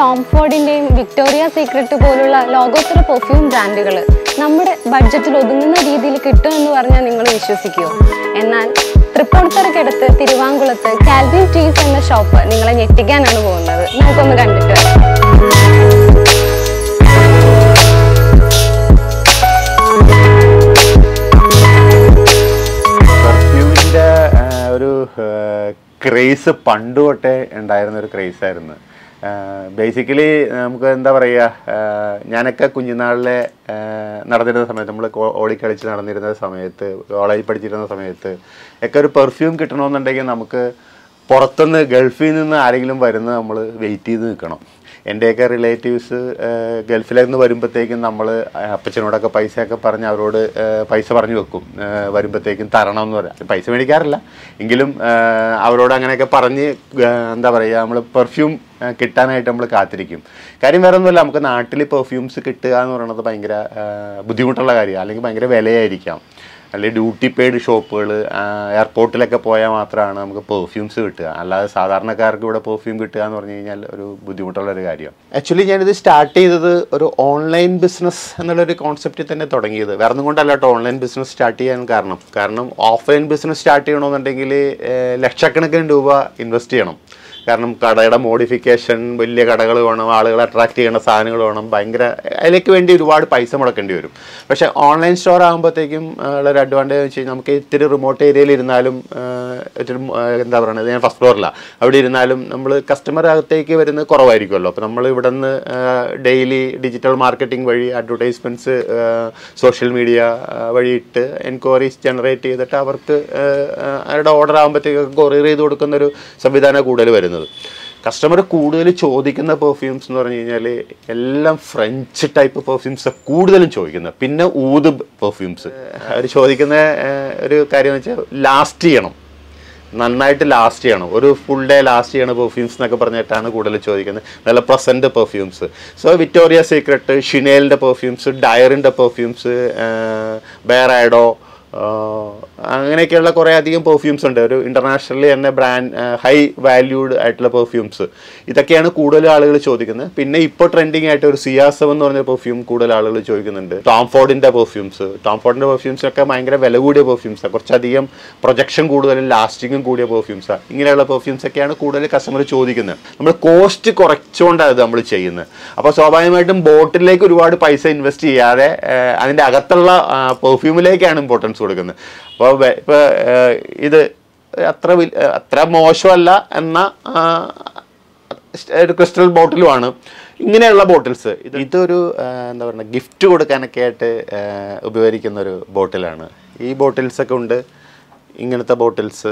Tom ഫോർഡിന്റെയും Victoria secret പോലുള്ള ലോകോത്തര perfume ബ്രാൻഡുകൾ നമ്മുടെ ബഡ്ജറ്റിൽ ഒതുങ്ങുന്ന രീതിയിൽ കിട്ടുമെന്ന് പറഞ്ഞാൽ നിങ്ങൾ വിശ്വസിക്കുമോ എന്നാൽ തൃപ്പൂണിത്തറക്കടുത്ത് തിരുവാങ്കുളത്ത് കാൽവിൻ ട്രീസ് എന്ന ഷോപ്പ് നിങ്ങളെ ഞെട്ടിക്കാനാണ് പോകുന്നത് നമുക്കൊന്ന് കണ്ടിട്ട് വരാം പെർഫ്യൂമിൻ്റെ ഒരു ക്രേസ് പണ്ട് തൊട്ടേ ഉണ്ടായിരുന്ന ഒരു ക്രേസ് ആയിരുന്നു ബേസിക്കലി നമുക്ക് എന്താ പറയുക ഞാനൊക്കെ കുഞ്ഞുനാളിലെ ആ, നടന്നിരുന്ന സമയത്ത് നമ്മൾ ഓടിക്കളിച്ച് നടന്നിരുന്ന സമയത്ത് കോളേജിൽ പഠിച്ചിരുന്ന സമയത്ത് ഒക്കെ ഒരു പെർഫ്യൂം കിട്ടണമെന്നുണ്ടെങ്കിൽ നമുക്ക് പുറത്തുനിന്ന് ഗൾഫിൽ നിന്ന് ആരെങ്കിലും വരുന്നത് നമ്മൾ വെയിറ്റ് ചെയ്ത് നിൽക്കണം എൻ്റെയൊക്കെ റിലേറ്റീവ്സ് ഗൾഫിൽ നിന്ന് വരുമ്പോഴത്തേക്കും നമ്മൾ അപ്പച്ചനോടൊക്കെ പൈസയൊക്കെ പറഞ്ഞ് അവരോട് ആ, പൈസ പറഞ്ഞു വെക്കും ആ, വരുമ്പോഴത്തേക്കും തരണം എന്ന് പറയാം പൈസ മേടിക്കാറില്ല എങ്കിലും ആ, അവരോട് അങ്ങനെയൊക്കെ പറഞ്ഞ് ആ, എന്താ പറയുക നമ്മൾ പെർഫ്യൂം കിട്ടാനായിട്ട് നമ്മൾ കാത്തിരിക്കും കാര്യം വേറെ ഒന്നുമില്ല നമുക്ക് നാട്ടിൽ പെർഫ്യൂംസ് കിട്ടുക എന്ന് പറയുന്നത് ഭയങ്കര ആ, ബുദ്ധിമുട്ടുള്ള കാര്യമാണ് അല്ലെങ്കിൽ ഭയങ്കര വിലയായിരിക്കാം അല്ലെങ്കിൽ ഡ്യൂട്ടി പെയ്ഡ് ഷോപ്പുകൾ എയർപോർട്ടിലൊക്കെ പോയാൽ മാത്രമാണ് നമുക്ക് പെർഫ്യൂംസ് കിട്ടുക അല്ലാതെ സാധാരണക്കാർക്ക് ഇവിടെ പെർഫ്യൂം കിട്ടുക എന്ന് പറഞ്ഞു കഴിഞ്ഞാൽ ഒരു ബുദ്ധിമുട്ടുള്ള ഒരു കാര്യം ആക്ച്വലി ഞാനിത് സ്റ്റാർട്ട് ചെയ്തത് ഒരു ഓൺലൈൻ ബിസിനസ് എന്നുള്ളൊരു കോൺസെപ്റ്റിൽ തന്നെ തുടങ്ങിയത് വേറെ ഒന്നും കൊണ്ടല്ല കേട്ടോ ഓൺലൈൻ ബിസിനസ് സ്റ്റാർട്ട് ചെയ്യാൻ കാരണം കാരണം ഓഫ്ലൈൻ ബിസിനസ് സ്റ്റാർട്ട് ചെയ്യണമെന്നുണ്ടെങ്കിൽ ഏഹ്, ലക്ഷക്കണക്കിന് രൂപ ഇൻവെസ്റ്റ് ചെയ്യണം കാരണം കടയുടെ മോഡിഫിക്കേഷൻ വലിയ കടകൾ വേണം ആളുകളെ അട്രാക്ട് ചെയ്യുന്ന സാധനങ്ങൾ വേണം ഭയങ്കര അതിലേക്ക് വേണ്ടി ഒരുപാട് പൈസ മുടക്കേണ്ടി വരും പക്ഷേ ഓൺലൈൻ സ്റ്റോർ ആകുമ്പോഴത്തേക്കും ഉള്ള ഒരു അഡ്വാൻറ്റേജ് വെച്ച് കഴിഞ്ഞാൽ നമുക്ക് ഇത്തിരി റിമോട്ട് ഏരിയയിൽ ഇരുന്നാലും ആഹ്, ഇത്തിരി മ്, ആഹ്, എന്താ പറയുന്നത് ഞാൻ ഫസ്റ്റ് ഫ്ലോറിലാണ് അവിടെ ഇരുന്നാലും നമ്മൾ കസ്റ്റമർ അകത്തേക്ക് വരുന്നത് കുറവായിരിക്കുമല്ലോ അപ്പോൾ നമ്മൾ ഇവിടെ നിന്ന് ഡെയിലി ഡിജിറ്റൽ മാർക്കറ്റിംഗ് വഴി അഡ്വർടൈസ്മെൻറ്റ്സ് സോഷ്യൽ മീഡിയ വഴി ഇട്ട് എൻക്വയറീസ് ജനറേറ്റ് ചെയ്തിട്ട് അവർക്ക് ആഹ്, ആഹ്, അവരുടെ ഓർഡർ ആകുമ്പോഴത്തേക്ക് കൊറിയർ ചെയ്ത് കൊടുക്കുന്ന ഒരു സംവിധാനം കൂടുതൽ വരുന്നത് കസ്റ്റമർ കൂടുതൽ ചോദിക്കുന്ന പെർഫ്യൂംസ് എന്ന് പറഞ്ഞു കഴിഞ്ഞാൽ എല്ലാം ഫ്രഞ്ച് ടൈപ്പ് പെർഫ്യൂംസ് കൂടുതലും ചോദിക്കുന്നത് പിന്നെ ഊത് പെർഫ്യൂംസ് അവർ ചോദിക്കുന്ന ആഹ്, ഒരു കാര്യം എന്ന് വെച്ചാൽ ലാസ്റ്റ് ചെയ്യണം നന്നായിട്ട് ലാസ്റ്റ് ചെയ്യണം ഒരു ഫുൾ ഡേ ലാസ്റ്റ് ചെയ്യണ പെർഫ്യൂംസ് എന്നൊക്കെ പറഞ്ഞിട്ടാണ് കൂടുതൽ ചോദിക്കുന്നത് നല്ല present perfumes so Victoria Secret ഷിനേലിൻ്റെ പെർഫ്യൂംസ് ഡയറിൻ്റെ പെർഫ്യൂംസ് ബേറാഡോ അങ്ങനെയൊക്കെയുള്ള കുറേ അധികം പെർഫ്യൂംസ് ഉണ്ട് ഒരു ഇൻ്റർനാഷണലി തന്നെ ബ്രാൻഡ് ഹൈ വാല്യൂഡ് ആയിട്ടുള്ള പെർഫ്യൂംസ് ഇതൊക്കെയാണ് കൂടുതൽ ആളുകൾ ചോദിക്കുന്നത് പിന്നെ ഇപ്പോൾ ട്രെൻഡിങ് ആയിട്ട് ഒരു സിയാസം എന്ന് പറഞ്ഞ പെർഫ്യൂം കൂടുതൽ ആളുകൾ ചോദിക്കുന്നുണ്ട് ടോം ഫോർഡിൻ്റെ പെർഫ്യൂംസ് ടോം ഫോർഡിൻ്റെ പെർഫ്യൂംസ് ഒക്കെ ഭയങ്കര വില കൂടിയ പെർഫ്യൂംസാണ് കുറച്ചധികം പ്രൊജക്ഷൻ കൂടുതലും ലാസ്റ്റിങ്ങും കൂടിയ പെർഫ്യൂംസാണ് ഇങ്ങനെയുള്ള പെർഫ്യൂംസ് ഒക്കെയാണ് കൂടുതൽ കസ്റ്റമർ ചോദിക്കുന്നത് നമ്മൾ കോസ്റ്റ് കുറച്ചുകൊണ്ടാണ് ഇത് നമ്മൾ ചെയ്യുന്നത് അപ്പോൾ സ്വാഭാവികമായിട്ടും ബോട്ടിലേക്ക് ഒരുപാട് പൈസ ഇൻവെസ്റ്റ് ചെയ്യാതെ ഏഹ്, അതിൻ്റെ അകത്തുള്ള പെർഫ്യൂമിലേക്കാണ് ഇമ്പോർട്ടൻസ് കൊടുക്കുന്നത് അപ്പോൾ ഇപ്പോൾ ഇത് അത്ര വിൽ- അത്ര മോശമല്ല എന്ന ആ, ഒരു ക്രിസ്റ്റൽ ബോട്ടിലുമാണ് ഇങ്ങനെയുള്ള ബോട്ടിൽസ് ഇത് ഇതൊരു ആ, എന്താ പറയുക ഗിഫ്റ്റ് കൊടുക്കാനൊക്കെ ആയിട്ട് ആ, ഉപകരിക്കുന്ന ഒരു ബോട്ടിലാണ് ഈ ബോട്ടിൽസൊക്കെ ഉണ്ട് ഇങ്ങനത്തെ ബോട്ടിൽസ്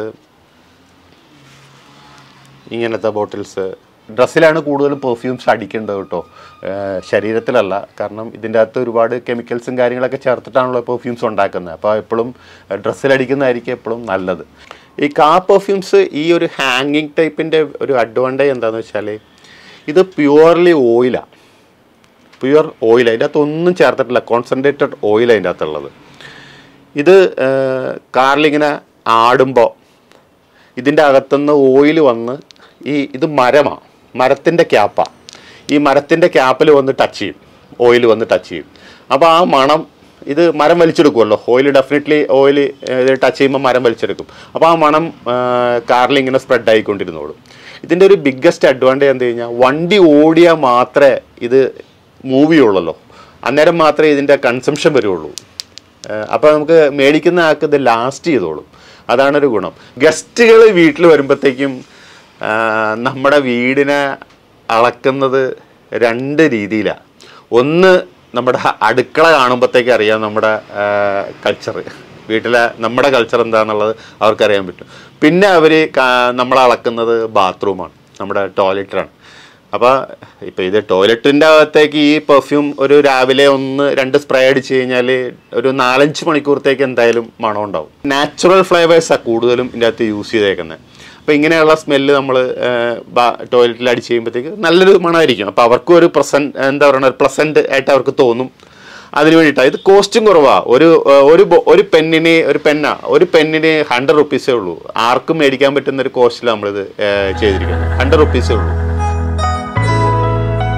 ഇങ്ങനത്തെ ബോട്ടിൽസ് ഡ്രസ്സിലാണ് കൂടുതലും പെർഫ്യൂംസ് അടിക്കേണ്ടത് കേട്ടോ ഏഹ് ശരീരത്തിലല്ല കാരണം ഇതിൻ്റെ അകത്ത് ഒരുപാട് കെമിക്കൽസും കാര്യങ്ങളൊക്കെ ചേർത്തിട്ടാണല്ലോ പെർഫ്യൂംസ് ഉണ്ടാക്കുന്നത് അപ്പോൾ എപ്പോഴും ഡ്രസ്സിലടിക്കുന്നതായിരിക്കും എപ്പോഴും നല്ലത് ഈ കാ പെർഫ്യൂംസ് ഈ ഒരു ഹാങ്ങിങ് ടൈപ്പിൻ്റെ ഒരു അഡ്വാൻറ്റേജ് എന്താണെന്ന് വെച്ചാൽ ഇത് പ്യുവർലി ഓയിലാണ് പ്യുവർ ഓയിൽ അതിൻ്റെ അകത്ത് ഒന്നും ചേർത്തിട്ടില്ല കോൺസെൻട്രേറ്റഡ് ഓയിൽ അതിൻ്റെ അകത്തുള്ളത് ഇത് കാറിലിങ്ങനെ ആടുമ്പോൾ ഇതിൻ്റെ അകത്തുനിന്ന് ഓയിൽ വന്ന് ഈ ഇത് മരമാണ് മരത്തിൻ്റെ ക്യാപ്പാണ് ഈ മരത്തിൻ്റെ ക്യാപ്പിൽ വന്ന് ടച്ച് ചെയ്യും ഓയിൽ വന്ന് ടച്ച് ചെയ്യും അപ്പോൾ ആ മണം ഇത് മരം വലിച്ചെടുക്കുമല്ലോ ഓയിൽ ഡെഫിനറ്റ്ലി ഓയിൽ ടച്ച് ചെയ്യുമ്പോൾ മരം വലിച്ചെടുക്കും അപ്പോൾ ആ മണം കാറിൽ ഇങ്ങനെ സ്പ്രെഡ് ആയിക്കൊണ്ടിരുന്നോളും ഇതിൻ്റെ ഒരു ബിഗ്ഗസ്റ്റ് അഡ്വാൻറ്റേജ് എന്താ കഴിഞ്ഞാൽ വണ്ടി ഓടിയാൽ മാത്രമേ ഇത് മൂവ് ചെയ്യുള്ളല്ലോ അന്നേരം മാത്രമേ ഇതിൻ്റെ കൺസംഷൻ വരുള്ളൂ അപ്പോൾ നമുക്ക് മേടിക്കുന്ന ആൾക്ക് ഇത് ലാസ്റ്റ് ചെയ്തോളും അതാണൊരു ഗുണം ഗസ്റ്റുകൾ വീട്ടിൽ വരുമ്പോഴത്തേക്കും ആ, നമ്മുടെ വീടിനെ അളക്കുന്നത് രണ്ട് രീതിയിലാണ് ഒന്ന് നമ്മുടെ അടുക്കള കാണുമ്പോഴത്തേക്ക് അറിയാം നമ്മുടെ കൾച്ചർ വീട്ടിലെ നമ്മുടെ കൾച്ചർ എന്താണെന്നുള്ളത് അവർക്കറിയാൻ പറ്റും പിന്നെ അവർ നമ്മളെ അളക്കുന്നത് ബാത്റൂമാണ് നമ്മുടെ ടോയ്ലറ്റാണ് അപ്പോൾ ഇപ്പോൾ ഇത് ടോയ്ലറ്റിൻ്റെ അകത്തേക്ക് ഈ പെർഫ്യൂം ഒരു രാവിലെ ഒന്ന് രണ്ട് സ്പ്രേ അടിച്ച് കഴിഞ്ഞാൽ ഒരു നാലഞ്ച് മണിക്കൂറത്തേക്ക് എന്തായാലും മണം ഉണ്ടാവും നാച്ചുറൽ ഫ്ലേവേഴ്സാണ് കൂടുതലും ഇതിൻ്റെ അകത്ത് യൂസ് ചെയ്തേക്കുന്നത് അപ്പോൾ ഇങ്ങനെയുള്ള സ്മെല്ല് നമ്മൾ ടോയ്ലറ്റിൽ അടിച്ച് കഴിയുമ്പോഴത്തേക്ക് നല്ലൊരു മണമായിരിക്കും അപ്പോൾ അവർക്കും ഒരു പ്രസൻറ്റ് എന്താ പറയുക ഒരു പ്ലസൻറ്റ് ആയിട്ട് അവർക്ക് തോന്നും അതിന് വേണ്ടിയിട്ടാണ് ഇത് കോസ്റ്റും കുറവാണ് ഒരു ഏഹ്, ഒരു ബോ- ഒരു പെന്നിന് ഒരു പെന്ന ഒരു പെന്നിന് ഹൺഡ്രഡ് റുപ്പീസേ ഉള്ളൂ ആർക്കും മേടിക്കാൻ പറ്റുന്ന ഒരു കോസ്റ്റിലാണ് നമ്മളിത് ഏഹ്, ചെയ്തിരിക്കുന്നത് ഹൺഡ്രഡ് റുപ്പീസേ ഉള്ളൂ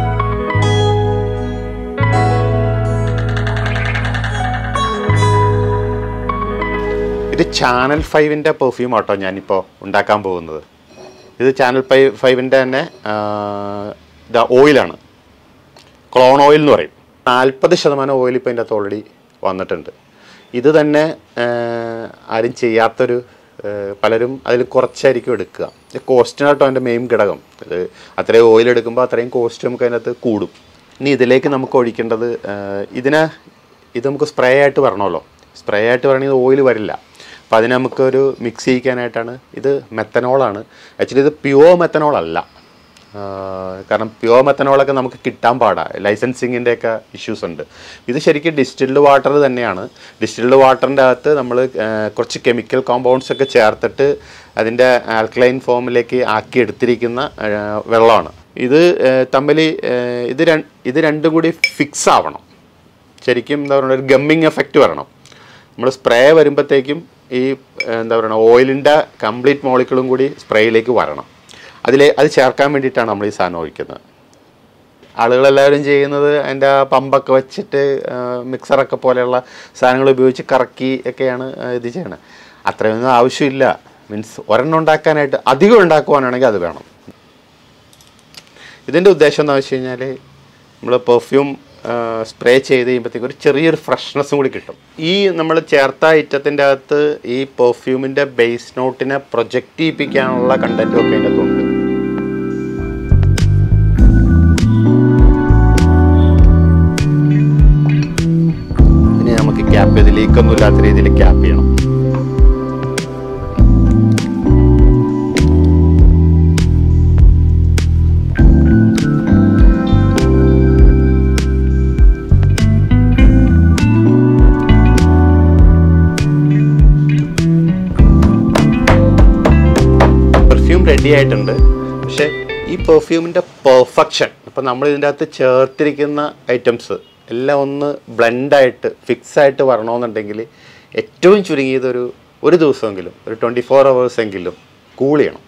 ഇത് ചാനൽ ഫൈവിൻ്റെ പെർഫ്യൂം ആട്ടോ ഞാനിപ്പോൾ ഉണ്ടാക്കാൻ പോകുന്നത് ഇത് ചാനൽ ഫൈവ് ഫൈവിൻ്റെ തന്നെ ഇതാ ഓയിലാണ് ക്ലോൺ ഓയിൽ എന്ന് പറയും നാൽപ്പത് ശതമാനം ഓയിൽ ഇപ്പോൾ ഇതിൻ്റെ അകത്ത് ഓൾറെഡി വന്നിട്ടുണ്ട് ഇത് തന്നെ ആ, ആരും ചെയ്യാത്തൊരു ആ, പലരും അതിൽ കുറച്ചായിരിക്കും എടുക്കുക ഇത് കോസ്റ്റിനാട്ടോ അതിൻ്റെ മെയിൻ ഘടകം ഇത് അത്രയും ഓയിൽ എടുക്കുമ്പോൾ അത്രയും കോസ്റ്റ് നമുക്ക് അതിനകത്ത് കൂടും ഇനി ഇതിലേക്ക് നമുക്ക് ഒഴിക്കേണ്ടത് ആ, ഇതിനെ ഇത് നമുക്ക് സ്പ്രേ ആയിട്ട് വരണമല്ലോ സ്പ്രേ ആയിട്ട് വരണമെങ്കിൽ ഓയിൽ വരില്ല അപ്പോൾ അതിന് നമുക്കൊരു മിക്സ് ചെയ്യിക്കാനായിട്ടാണ് ഇത് മെത്തനോളാണ് ആക്ച്വലി ഇത് പ്യുവർ മെത്തനോൾ അല്ല ആഹ് കാരണം പ്യുവർ മെത്തനോളൊക്കെ നമുക്ക് കിട്ടാൻ പാടാണ് ലൈസൻസിങ്ങിൻ്റെ ഒക്കെ ഇഷ്യൂസ് ഉണ്ട് ഇത് ശരിക്കും ഡിസ്റ്റിൽഡ് വാട്ടർ തന്നെയാണ് ഡിസ്റ്റിൽഡ് വാട്ടറിൻ്റെ അകത്ത് നമ്മൾ കുറച്ച് കെമിക്കൽ കോമ്പൗണ്ട്സ് ഒക്കെ ചേർത്തിട്ട് അതിൻ്റെ ആൽക്കലൈൻ ഫോമിലേക്ക് ആക്കി എടുത്തിരിക്കുന്ന ആഹ് വെള്ളമാണ് ഇത് തമ്മിൽ ഇത് ര- ഇത് രണ്ടും കൂടി ഫിക്സ് ആവണം ശരിക്കും എന്താ പറയുക ഒരു ഗമ്മിങ് എഫക്റ്റ് വരണം നമ്മൾ സ്പ്രേ വരുമ്പോഴത്തേക്കും ഈ ഏഹ്, എന്താ പറയുക ഓയിലിൻ്റെ കംപ്ലീറ്റ് മോളിക്കളും കൂടി സ്പ്രേയിലേക്ക് വരണം അതിലെ അത് ചേർക്കാൻ വേണ്ടിയിട്ടാണ് നമ്മൾ ഈ സാധനം ഒഴിക്കുന്നത് ആളുകളെല്ലാവരും ചെയ്യുന്നത് അതിൻ്റെ ആ പമ്പൊക്കെ വെച്ചിട്ട് ഏഹ്, മിക്സറൊക്കെ പോലെയുള്ള സാധനങ്ങൾ ഉപയോഗിച്ച് കറക്കി ഒക്കെയാണ് ഏഹ്, ഇത് ചെയ്യണത് അത്രയൊന്നും ആവശ്യമില്ല മീൻസ് ഒരെണ്ണം ഉണ്ടാക്കാനായിട്ട് അധികം ഉണ്ടാക്കുവാനാണെങ്കിൽ അത് വേണം ഇതിൻ്റെ ഉദ്ദേശം എന്ന് വെച്ച് കഴിഞ്ഞാൽ നമ്മൾ പെർഫ്യൂം സ്പ്രേ ചെയ്ത് കഴിയുമ്പോഴത്തേക്ക് ഒരു ചെറിയൊരു ഫ്രഷ്നെസ്സും കൂടി കിട്ടും ഈ നമ്മൾ ചേർത്ത ഐറ്റത്തിൻ്റെ അകത്ത് ഈ പെർഫ്യൂമിൻ്റെ ബേസ് നോട്ടിനെ പ്രൊജക്റ്റ് ചെയ്യിപ്പിക്കാനുള്ള കണ്ടൻറ്റും ഒക്കെ അതിൻ്റെ അകത്തുണ്ട് ഇനി നമുക്ക് ക്യാപ്പ് ചെയ്ത് ലീക്കൊന്നും ഇല്ലാത്ത രീതിയിൽ ക്യാപ്പ് ചെയ്യണം പെർഫ്യൂം റെഡി ആയിട്ടുണ്ട് പക്ഷേ ഈ പെർഫ്യൂമിൻ്റെ പെർഫെക്ഷൻ ഇപ്പം നമ്മൾ ഇതിൻ്റെ അകത്ത് ചേർത്തിരിക്കുന്ന ഐറ്റംസ് എല്ലാം ഒന്ന് ബ്ലെൻഡായിട്ട് ഫിക്സ് ആയിട്ട് വരണമെന്നുണ്ടെങ്കിൽ ഏറ്റവും ചുരുങ്ങിയത് ഒരു ഒരു ദിവസമെങ്കിലും ഒരു ട്വൻറ്റി ഫോർ അവേഴ്സ് എങ്കിലും കൂൾ ചെയ്യണം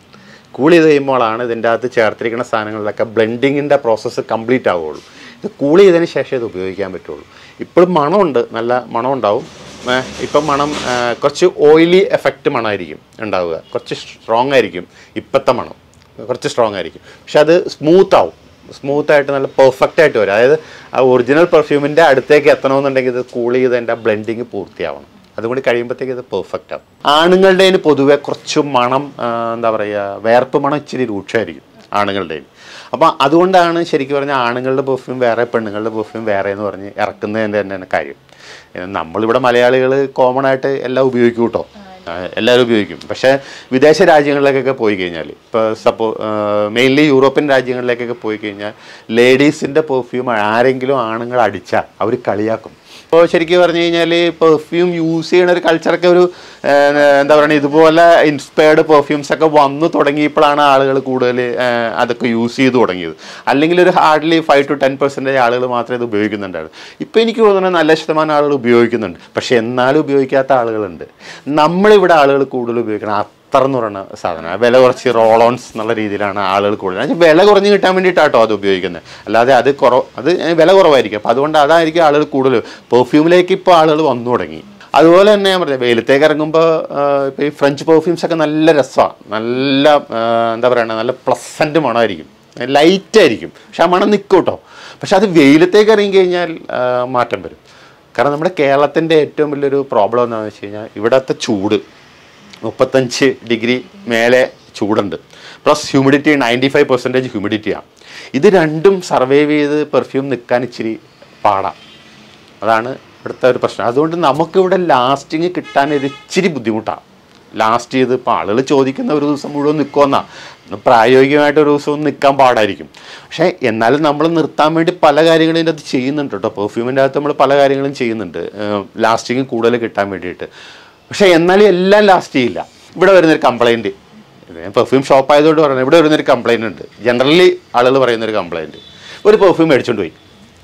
കൂൾ ചെയ്ത് കഴിയുമ്പോഴാണ് ഇതിൻ്റെ അകത്ത് ചേർത്തിരിക്കുന്ന സാധനങ്ങളിലൊക്കെ ബ്ലെൻഡിങ്ങിൻ്റെ പ്രോസസ്സ് കംപ്ലീറ്റ് ആവുകയുള്ളൂ ഇത് കൂൾ ചെയ്തതിന് ശേഷം ഇത് ഉപയോഗിക്കാൻ പറ്റുള്ളൂ ഇപ്പോഴും മണമുണ്ട് നല്ല മണം ഉണ്ടാവും ഏ, ഇപ്പം മണം ആ, കുറച്ച് ഓയിലി എഫക്റ്റ് മണമായിരിക്കും ഉണ്ടാവുക കുറച്ച് സ്ട്രോങ് ആയിരിക്കും ഇപ്പോഴത്തെ മണം കുറച്ച് സ്ട്രോങ് ആയിരിക്കും പക്ഷെ അത് സ്മൂത്ത് ആവും സ്മൂത്ത് ആയിട്ട് നല്ല പെർഫെക്റ്റ് ആയിട്ട് വരും അതായത് ആ ഒറിജിനൽ പെർഫ്യൂമിൻ്റെ അടുത്തേക്ക് എത്തണമെന്നുണ്ടെങ്കിൽ ഇത് കൂൾ ചെയ്ത് അതിൻ്റെ ബ്ലെൻഡിങ് പൂർത്തിയാവണം അതും കൂടി കഴിയുമ്പോഴത്തേക്ക് ഇത് പെർഫെക്റ്റ് ആവും ആണുങ്ങളുടെ പൊതുവെ കുറച്ച് മണം ആ, എന്താ പറയുക വേർപ്പ് മണം ഇച്ചിരി രൂക്ഷമായിരിക്കും ആണുങ്ങളുടെ അപ്പോൾ അതുകൊണ്ടാണ് ശരിക്കും പറഞ്ഞാൽ ആണുങ്ങളുടെ പെർഫ്യൂം വേറെ പെണ്ണുങ്ങളുടെ പെർഫ്യൂം വേറെ എന്ന് പറഞ്ഞ് ഇറക്കുന്നതിൻ്റെ തന്നെയാണ് കാര്യം ഏഹ് നമ്മളിവിടെ മലയാളികൾ കോമൺ ആയിട്ട് എല്ലാം ഉപയോഗിക്കും കേട്ടോ ആഹ് എല്ലാവരും ഉപയോഗിക്കും പക്ഷേ വിദേശ രാജ്യങ്ങളിലേക്കൊക്കെ പോയി കഴിഞ്ഞാൽ ഇപ്പോൾ സപ്പോ മെയിൻലി യൂറോപ്യൻ രാജ്യങ്ങളിലേക്കൊക്കെ പോയി കഴിഞ്ഞാൽ ലേഡീസിൻ്റെ പെർഫ്യൂം ആരെങ്കിലും ആണുങ്ങൾ അടിച്ചാൽ അവർ കളിയാക്കും ഇപ്പോൾ ശരിക്കും പറഞ്ഞു കഴിഞ്ഞാൽ പെർഫ്യൂം യൂസ് ചെയ്യുന്ന ഒരു കൾച്ചറൊക്കെ ഒരു ഏഹ്, എന്താ പറയുക ഇതുപോലെ ഇൻസ്പയർഡ് പെർഫ്യൂംസ് ഒക്കെ വന്നു തുടങ്ങിയപ്പോഴാണ് ആളുകൾ കൂടുതൽ ഏഹ്, അതൊക്കെ യൂസ് ചെയ്ത് തുടങ്ങിയത് അല്ലെങ്കിൽ ഒരു hardly five to ten percentage ആളുകൾ മാത്രമേ ഇത് ഉപയോഗിക്കുന്നുണ്ടായിരുന്നു ഇപ്പോൾ എനിക്ക് തോന്നുന്നത് നല്ല ശതമാനം ആളുകൾ ഉപയോഗിക്കുന്നുണ്ട് പക്ഷേ എന്നാലും ഉപയോഗിക്കാത്ത ആളുകളുണ്ട് നമ്മളിവിടെ ആളുകൾ കൂടുതൽ ഉപയോഗിക്കണം അത്ര എന്ന് പറയുന്ന സാധനം വില കുറച്ച് റോളോൺസ് എന്നുള്ള രീതിയിലാണ് ആളുകൾ കൂടുതൽ എന്നുവെച്ചാൽ വില കുറഞ്ഞ് കിട്ടാൻ വേണ്ടിയിട്ടാട്ടോ അത് ഉപയോഗിക്കുന്നത് അല്ലാതെ അത് കുറവ് അത് വില കുറവായിരിക്കും അപ്പോൾ അതുകൊണ്ട് അതായിരിക്കും ആളുകൾ കൂടുതൽ പെർഫ്യൂമിലേക്ക് ഇപ്പോൾ ആളുകൾ വന്നു തുടങ്ങി അതുപോലെ തന്നെ ഞാൻ പറഞ്ഞത് വെയിലത്തേക്ക് ഇറങ്ങുമ്പോൾ ഇപ്പോൾ ഈ ഫ്രഞ്ച് പെർഫ്യൂംസ് ഒക്കെ നല്ല രസമാണ് നല്ല ആ, എന്താ പറയുക നല്ല പ്ലസൻറ്റ് മണമായിരിക്കും ലൈറ്റ് ആയിരിക്കും പക്ഷെ ആ മണം നിൽക്കും കേട്ടോ പക്ഷെ അത് വെയിലത്തേക്ക് ഇറങ്ങി കഴിഞ്ഞാൽ ആ, മാറ്റം വരും കാരണം നമ്മുടെ കേരളത്തിൻ്റെ ഏറ്റവും വലിയൊരു പ്രോബ്ലം എന്താണെന്ന് വെച്ച് കഴിഞ്ഞാൽ ഇവിടുത്തെ ചൂട് മുപ്പത്തഞ്ച് ഡിഗ്രി മേലെ ചൂടുണ്ട് plus humidity ninety five percentage ഹ്യൂമിഡിറ്റിയാണ് ഇത് രണ്ടും സർവൈവ് ചെയ്ത് പെർഫ്യൂം നിൽക്കാൻ ഇച്ചിരി പാടാം അതാണ് ഇവിടുത്തെ ഒരു പ്രശ്നം അതുകൊണ്ട് നമുക്കിവിടെ ലാസ്റ്റിങ് കിട്ടാൻ ഒരു ഇച്ചിരി ബുദ്ധിമുട്ടാണ് ലാസ്റ്റ് ചെയ്ത് ഇപ്പോൾ ആളുകൾ ചോദിക്കുന്ന ഒരു ദിവസം മുഴുവൻ നിൽക്കുമെന്നാ പ്രായോഗികമായിട്ട് ഒരു ദിവസം നിൽക്കാൻ പാടായിരിക്കും പക്ഷേ എന്നാലും നമ്മൾ നിർത്താൻ വേണ്ടി പല കാര്യങ്ങളും ഇതിൻ്റെ അത് ചെയ്യുന്നുണ്ട് കേട്ടോ പെർഫ്യൂമിൻ്റെ അകത്ത് നമ്മൾ പല കാര്യങ്ങളും ചെയ്യുന്നുണ്ട് ലാസ്റ്റിങ് കൂടുതൽ കിട്ടാൻ വേണ്ടിയിട്ട് പക്ഷേ എന്നാലും എല്ലാം ലാസ്റ്റ് ചെയ്യില്ല ഇവിടെ വരുന്നൊരു കംപ്ലൈൻറ്റ് പെർഫ്യൂം ഷോപ്പ് ആയതുകൊണ്ട് പറയുന്നത് ഇവിടെ വരുന്നൊരു കംപ്ലൈൻറ്റ് ഉണ്ട് ജനറലി ആളുകൾ പറയുന്നൊരു കംപ്ലൈൻറ്റ് ഒരു പെർഫ്യൂം മേടിച്ചുകൊണ്ട് പോയി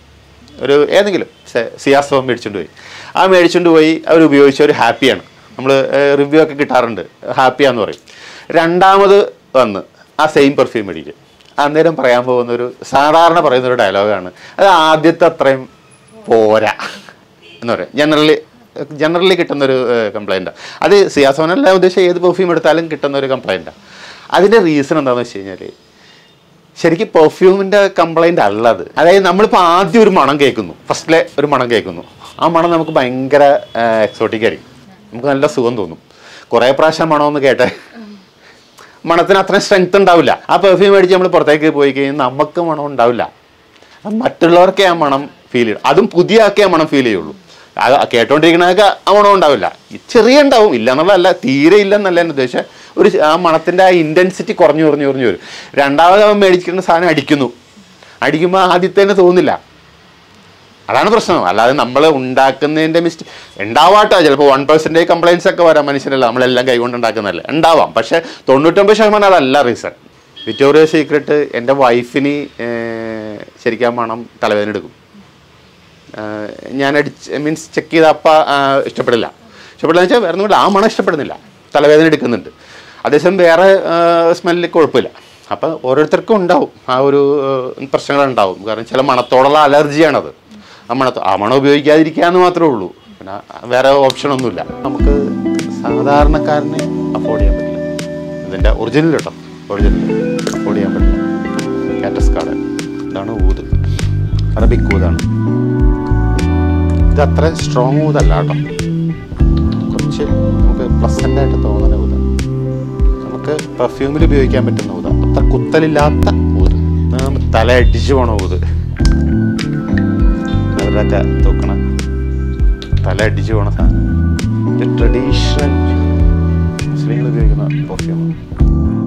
ഒരു ഏതെങ്കിലും സിയാസ് ഫോം മേടിച്ചുകൊണ്ട് പോയി ആ മേടിച്ചുകൊണ്ട് പോയി അവർ ഉപയോഗിച്ച് അവർ ഹാപ്പിയാണ് നമ്മൾ റിവ്യൂ ഒക്കെ കിട്ടാറുണ്ട് ഹാപ്പിയാന്ന് പറയും രണ്ടാമത് വന്ന് ആ സെയിം പെർഫ്യൂം മേടിക്കും അന്നേരം പറയാൻ പോകുന്ന ഒരു സാധാരണ പറയുന്ന ഒരു ഡയലോഗാണ് അത് ആദ്യത്തെ അത്രയും പോരാ എന്ന് പറയും ജനറലി ജനറലി കിട്ടുന്ന ഒരു കംപ്ലൈൻറ്റാണ് അത് സിയാസോനല്ല ഉദ്ദേശിച്ച ഏത് പെർഫ്യൂം എടുത്താലും കിട്ടുന്ന ഒരു കംപ്ലൈൻറ്റാണ് അതിൻ്റെ റീസൺ എന്താണെന്ന് വെച്ച് കഴിഞ്ഞാൽ ശരിക്കും പെർഫ്യൂമിൻ്റെ കംപ്ലൈൻ്റ് അല്ല അത് അതായത് നമ്മളിപ്പോൾ ആദ്യം ഒരു മണം കേൾക്കുന്നു ഫസ്റ്റിലെ ഒരു മണം കേൾക്കുന്നു ആ മണം നമുക്ക് ഭയങ്കര എക്സോട്ടിക് ആയിരിക്കും നമുക്ക് നല്ല സുഖം തോന്നും കുറേ പ്രാവശ്യം മണമെന്ന് കേട്ടെ മണത്തിന് അത്രയും സ്ട്രെങ്ത് ഉണ്ടാവില്ല ആ പെർഫ്യൂം മേടിച്ച് നമ്മൾ പുറത്തേക്ക് പോയി കഴിഞ്ഞാൽ നമുക്ക് മണം ഉണ്ടാവില്ല അത് മറ്റുള്ളവർക്കേ ആ മണം ഫീൽ ചെയ്യും അതും പുതിയ ആക്കേ ആ മണം ഫീൽ ചെയ്യുള്ളൂ അത് കേട്ടോണ്ടിരിക്കണതൊക്കെ ആ മണം ഉണ്ടാവില്ല ഈ ചെറിയ ഉണ്ടാവും ഇല്ല എന്നുള്ളതല്ല തീരെ ഇല്ലെന്നല്ല എൻ്റെ ഉദ്ദേശം ഒരു ആ മണത്തിൻ്റെ ആ ഇൻറ്റൻസിറ്റി കുറഞ്ഞു കുറഞ്ഞു കുറഞ്ഞു വരും രണ്ടാമത് അവൻ മേടിക്കുന്ന സാധനം അടിക്കുന്നു അടിക്കുമ്പോൾ ആദ്യത്തേന് തോന്നില്ല അതാണ് പ്രശ്നം അല്ലാതെ നമ്മൾ ഉണ്ടാക്കുന്നതിൻ്റെ മിസ്റ്റേക്ക് ഉണ്ടാവാട്ടോ ചിലപ്പോൾ വൺ പെർസെൻറ്റേജ് കംപ്ലയിൻസ് ഒക്കെ വരാം മനുഷ്യരല്ല നമ്മളെല്ലാം കൈകൊണ്ട് ഉണ്ടാക്കുന്നതല്ലേ ഉണ്ടാവാം പക്ഷേ തൊണ്ണൂറ്റൊമ്പത് ശതമാനം അതല്ല റീസൺ വിക്ടോറിയ സീക്രട്ട് എൻ്റെ വൈഫിന് ശരിക്കും ആ മണം തലവേദന എടുക്കും ഏഹ് ഞാൻ അടിച്ച് മീൻസ് ചെക്ക് ചെയ്ത അപ്പ ആ, ഇഷ്ടപ്പെടില്ല ഇഷ്ടപ്പെടില്ല വെച്ചാൽ വേറെ ഒന്നുമില്ല ആ മണം ഇഷ്ടപ്പെടുന്നില്ല തലവേദന എടുക്കുന്നുണ്ട് അതേസമയം വേറെ സ്മെല്ലിൽ കുഴപ്പമില്ല അപ്പം ഓരോരുത്തർക്കും ഉണ്ടാവും ആ ഒരു ഏഹ്, പ്രശ്നങ്ങളുണ്ടാവും കാരണം ചില മണത്തോടുള്ള അലർജിയാണത് ആ മണത്തോ ആ മണം ഉപയോഗിക്കാതിരിക്കുക എന്ന് മാത്രമേ ഉള്ളൂ പിന്നെ വേറെ ഓപ്ഷനൊന്നുമില്ല നമുക്ക് സാധാരണക്കാരനെ അഫോർഡ് ചെയ്യാൻ പറ്റില്ല ഇതിൻ്റെ ഒറിജിനൽ കേട്ടോ ഒറിജിനൽ അഫോർഡ് ചെയ്യാൻ പറ്റില്ല കാറ്റസ് കാർഡ് ഇതാണ് ഊത് അറബിക് ഊതാണ് ഇത് അത്ര സ്ട്രോങ് ഊതല്ല കേട്ടോ കുറച്ച് നമുക്ക് പ്ലസൻ്റ് ആയിട്ട് തോന്നുന്ന ഊത നമുക്ക് പെർഫ്യൂമിൽ ഉപയോഗിക്കാൻ പറ്റുന്ന ഊത അത്ര കുത്തലില്ലാത്ത ഊത് ഇത് നമ്മൾ തല അടിച്ചു പോണ ഊത് അവരൊക്കെ തൂക്കണ തല അടിച്ചു പോണ സാധനം ട്രഡീഷണൽ മുസ്ലിങ്ങൾ ഉപയോഗിക്കുന്ന പെർഫ്യൂമാണ്